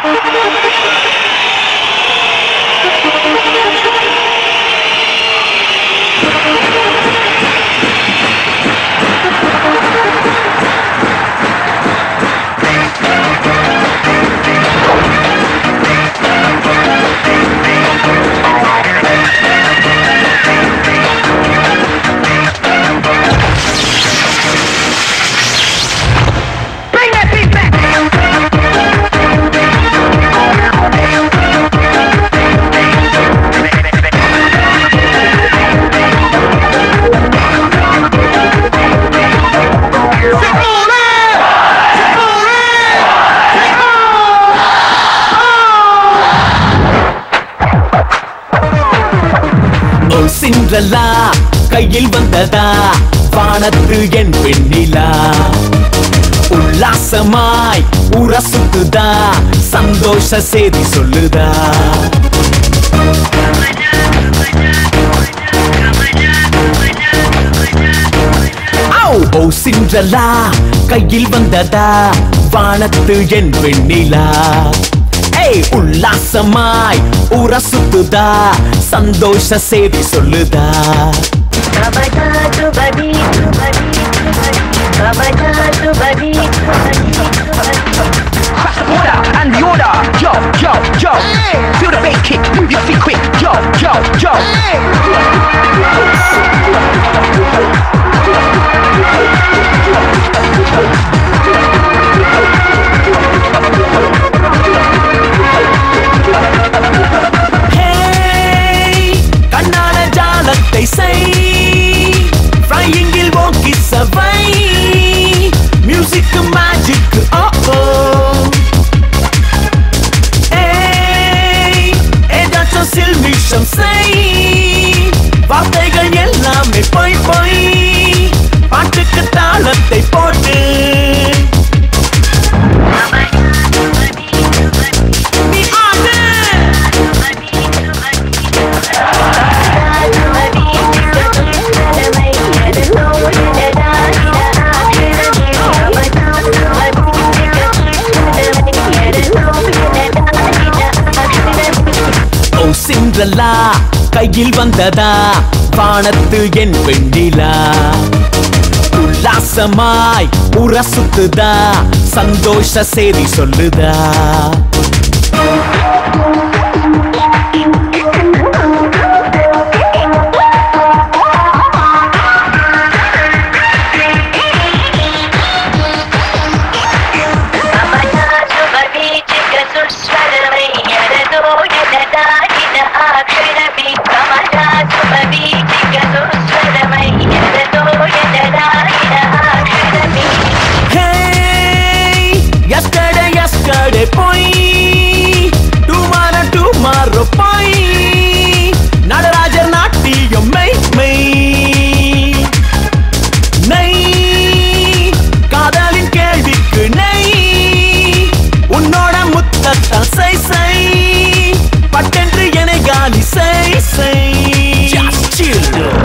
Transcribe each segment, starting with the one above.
Bring that beat back. ஓ சின்றலா கையில் வந்ததா வானத்து என் பெண்ணிலா உல்லாசமாய் உரசுக்குதா சந்தோஷ செய்தி சொல்லுதா ஔ! ஓ சின்றலா கையில் வந்ததா வானத்து என் வெண்ணிலா ஏய் உல்லாசமாய் உரசுத்துதா சந்தோஷ செய்தி சொல்லுதா Crash the order and the order. Yo, yo, yo. Feel the bass kick. Move your feet quick. Yo, yo, yo. Hey, கண்ணான ஜாலத்தை செய் ஃப்ரையிங்கில் ஓங்கி சவை மியூசிக் மேஜிக் ஓ ஓ ஏய், ஏதாச்சும் சில்மிஷம் செய் வார்த்தைகள் எல்லாமே பொய் பொய் பாட்டுக்கு தாளத்தை போட்டு நீ ஆடு ஓ சின்றலா கையில் வந்ததா வானத்து என் வெண்ணிலா உல்லாசமாய் உரசுத்துதா சந்தோஷ செய்தி சொல்லுதா Hey, yesterday, yesterday, போய் tomorrow, tomorrow, போய் நடராஜர் நாட்டியம் மெய் மெய் நெய் காதலின் கேள்விக்கு நெய் உன்னோட முத்தத்தான் சை சை பட்டென்று என்னை காலி சை சை Just chill.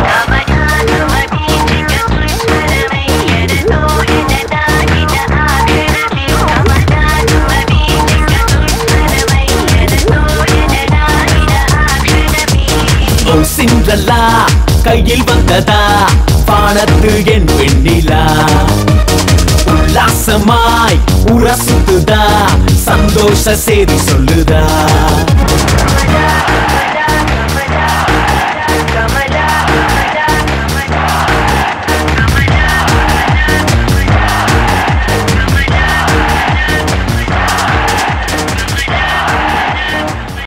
ஓ சின்றலா கையில் வந்ததா வானத்து என் வெண்ணிலா உல்லாசமாய் உரசுத்துதா சந்தோஷ செய்தி சொல்லுதா